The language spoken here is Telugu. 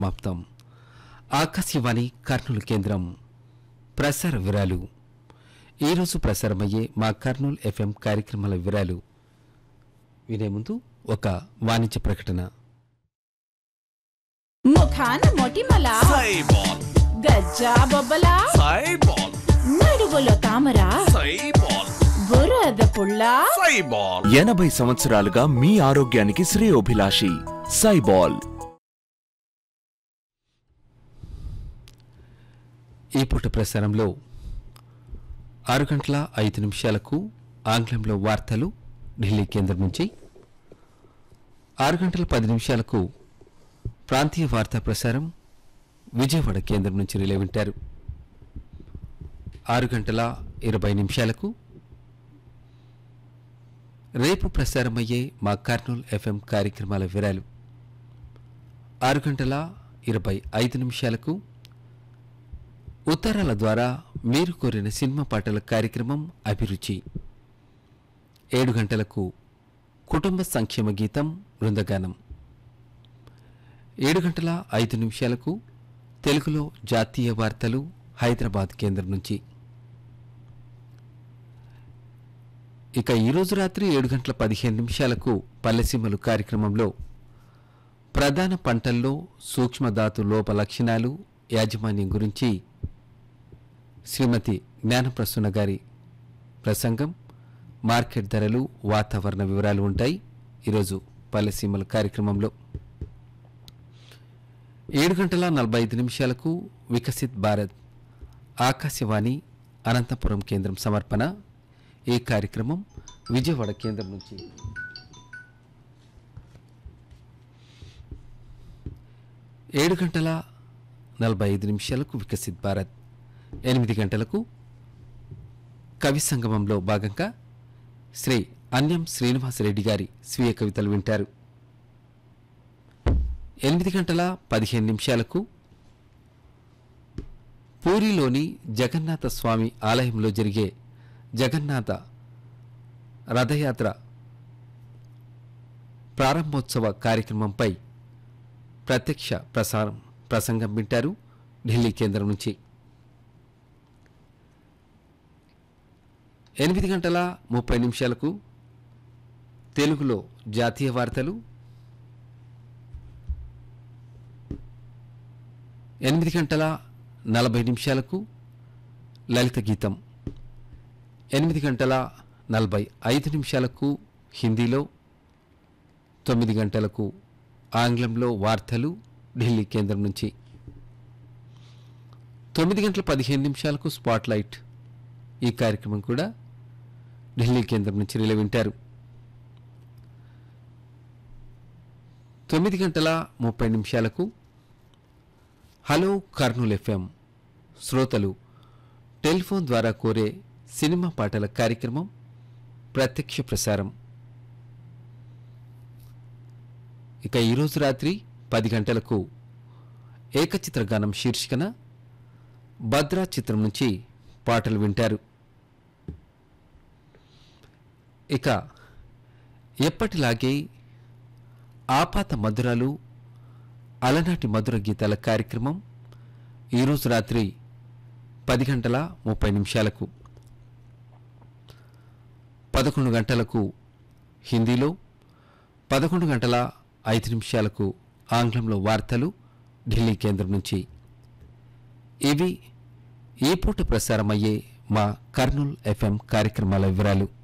సమాప్తం ఆకాశవాణి కర్నూలు కేంద్రం ప్రసార వివరాలు ఈరోజు ప్రసారమయ్యే మా కర్నూలు ఎఫ్ఎం కార్యక్రమాల వివరాలు వినే ముందు ఒక వాణిజ్య ప్రకటన ముఖాన మొటిమల సైబాల్ గజ్జా బొబ్బల సైబాల్ నడుగులో తామర సైబాల్ బురద పుల్ల సైబాల్ ఎనభై సంవత్సరాలుగా మీ ఆరోగ్యానికి శ్రేయోభిలాషి సైబాల్ ఈ పూట ప్రసారంలో ఆరు గంటల ఐదు నిమిషాలకు ఆంగ్లంలో వార్తలు ఢిల్లీ కేంద్రం నుంచి ఆరు గంటల పది నిమిషాలకు ప్రాంతీయ వార్తా ప్రసారం విజయవాడ కేంద్రం నుంచి రిలే వింటారు ఆరు గంటల ఇరవై నిమిషాలకు రేపు ప్రసారమయ్యే మా కర్నూలు ఎఫ్ఎం కార్యక్రమాల వివరాలు ఆరు గంటల ఇరవై ఐదు నిమిషాలకు ఉత్తరాల ద్వారా మీరు కోరిన సినిమా పాటల కార్యక్రమం అభిరుచి ఏడు గంటలకు కుటుంబ సంక్షేమ గీతం బృందగానం ఏడు గంటల ఐదు నిమిషాలకు తెలుగులో జాతీయ వార్తలు హైదరాబాద్ కేంద్రం నుంచి ఇక ఈరోజు రాత్రి ఏడు గంటల పదిహేను నిమిషాలకు పల్లెసీమలు కార్యక్రమంలో ప్రధాన పంటల్లో సూక్ష్మధాతు లోప లక్షణాలు యాజమాన్యం గురించి శ్రీమతి జ్ఞానప్రసన్న గారి ప్రసంగం మార్కెట్ ధరలు వాతావరణ వివరాలు ఉంటాయి ఈరోజు పల్లెసీమల కార్యక్రమంలో ఏడు గంటల నలభై ఐదు నిమిషాలకు వికసిత్ భారత్ ఆకాశవాణి అనంతపురం కేంద్రం సమర్పణ ఈ కార్యక్రమం విజయవాడ కేంద్రం నుంచి ఏడు గంటల నలభై ఐదు నిమిషాలకు వికసిత్ భారత్ ఎనిమిది గంటలకు కవి సంగమంలో భాగంగా శ్రీ అన్యం శ్రీనివాసరెడ్డి గారి స్వీయ కవితలు వింటారు ఎనిమిది గంటల పదిహేను నిమిషాలకు పూరిలోని జగన్నాథ స్వామి ఆలయంలో జరిగే జగన్నాథ రథయాత్ర ప్రారంభోత్సవ కార్యక్రమంపై ప్రత్యక్ష ప్రసారం ప్రసంగం వింటారు ఢిల్లీ కేంద్రం నుంచి ఎనిమిది గంటల ముప్పై నిమిషాలకు తెలుగులో జాతీయ వార్తలు ఎనిమిది గంటల నలభై నిమిషాలకు లలిత గీతం ఎనిమిది గంటల నలభై ఐదు నిమిషాలకు హిందీలో తొమ్మిది గంటలకు ఆంగ్లంలో వార్తలు ఢిల్లీ కేంద్రం నుంచి తొమ్మిది గంటల పదిహేను నిమిషాలకు స్పాట్లైట్ ఈ కార్యక్రమం కూడా ఢిల్లీ కేంద్రం నుంచి రిలే వింటారు తొమ్మిది గంటల ముప్పై నిమిషాలకు హలో కర్నూల్ ఎఫ్ఎం శ్రోతలు టెలిఫోన్ ద్వారా కోరే సినిమా పాటల కార్యక్రమం ప్రత్యక్ష ప్రసారం ఇక ఈరోజు రాత్రి పది గంటలకు ఏకచిత్ర గానం శీర్షికన భద్రా చిత్రం నుంచి పాటలు వింటారు ఇక ఎప్పటిలాగే ఆపాత మధురాలు అలనాటి మధుర గీతాల కార్యక్రమం ఈరోజు రాత్రి పది గంటల ముప్పై నిమిషాలకు పదకొండు గంటలకు హిందీలో పదకొండు గంటల ఐదు నిమిషాలకు ఆంగ్లంలో వార్తలు ఢిల్లీ కేంద్రం నుంచి ఇవి ఈ పూట ప్రసారమయ్యే మా కర్నూల్ ఎఫ్ఎం కార్యక్రమాల వివరాలు